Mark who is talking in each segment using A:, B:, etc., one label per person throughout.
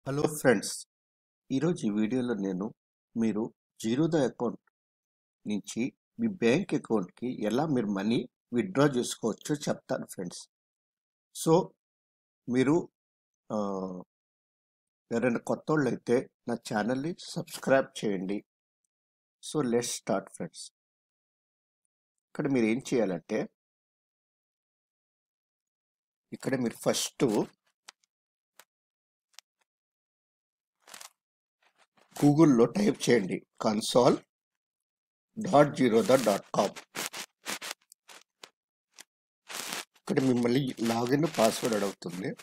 A: hello friends ఈరోజు ఈ వీడియోలో నేను మీరు జీరోదా అకౌంట్ నుంచి మీ బ్యాంక్ అకౌంట్కి ఎలా మీరు మనీ విత్డ్రా చేసుకోవచ్చో చెప్తాను ఫ్రెండ్స్ సో మీరు ఆ, ఎవరైనా కొత్త వాళ్ళు అయితే నా ఛానల్ని సబ్స్క్రైబ్ చేయండి సో లెట్ స్టార్ట్ ఫ్రెండ్స్ ఇక్కడ మీరు ఏం చేయాలంటే ఇక్కడ మీరు ఫస్ట్ గూగుల్లో టైప్ చేయండి console dot Zerodha dot com ఇక్కడ మిమ్మల్ని లాగిన్ పాస్వర్డ్ అడుగుతుంది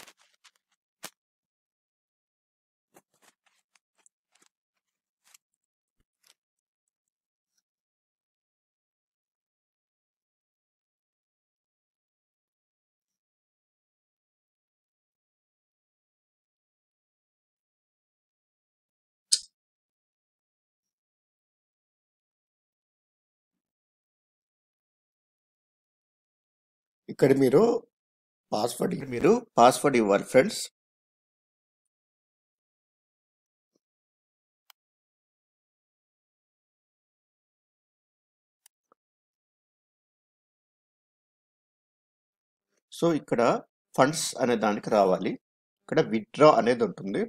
A: ఇక్కడ మీరు పాస్వర్డ్ మీరు పాస్వర్డ్ ఇవ్వాలి ఫ్రెండ్స్ సో ఇక్కడ ఫండ్స్ అనే దానికి రావాలి ఇక్కడ విత్డ్రా అనేది ఉంటుంది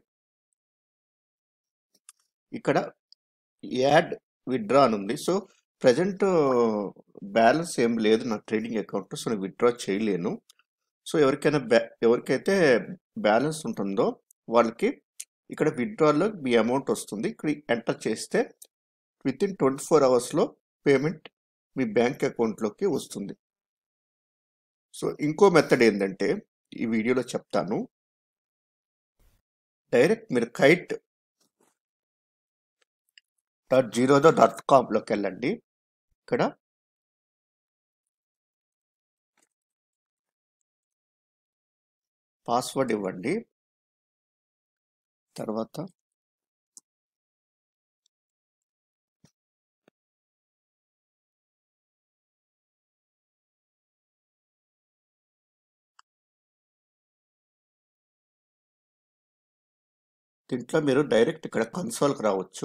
A: ఇక్కడ యాడ్ విత్డ్రా అని ఉంది సో ప్రజెంట్ బ్యాలెన్స్ ఏం లేదు నా ట్రేడింగ్ అకౌంట్ సో నేను విత్డ్రా చేయలేను సో ఎవరికైనా బ్యా ఎవరికైతే బ్యాలెన్స్ ఉంటుందో వాళ్ళకి ఇక్కడ విత్డ్రాలో మీ అమౌంట్ వస్తుంది ఇక్కడ ఎంటర్ చేస్తే విత్ ఇన్ ట్వంటీ ఫోర్ అవర్స్లో పేమెంట్ మీ బ్యాంక్ అకౌంట్లోకి వస్తుంది సో ఇంకో మెథడ్ ఏంటంటే ఈ వీడియోలో చెప్తాను డైరెక్ట్ మీరు కైట్ డాట్ జీరోదో డాట్ కామ్లోకి వెళ్ళండి ఇక్కడ పాస్వర్డ్ ఇవ్వండి తర్వాత దీంట్లో మీరు డైరెక్ట్ ఇక్కడ కన్సోల్కి రావచ్చు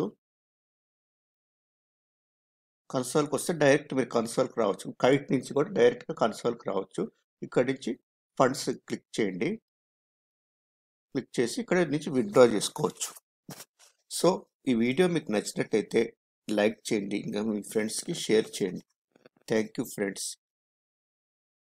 A: కన్సోల్కి వస్తే డైరెక్ట్ మీరు కన్సోల్కి రావచ్చు కైట్ నుంచి కూడా డైరెక్ట్గా కన్సోల్కి రావచ్చు ఇక్కడ నుంచి ఫండ్స్ క్లిక్ చేయండి క్లిక్ చేసి ఇక్కడ నుంచి విత్డ్రా చేసుకోవచ్చు సో ఈ వీడియో మీకు నచ్చినట్టయితే లైక్ చేయండి ఇంకా మీ ఫ్రెండ్స్కి షేర్ చేయండి థ్యాంక్ యూ ఫ్రెండ్స్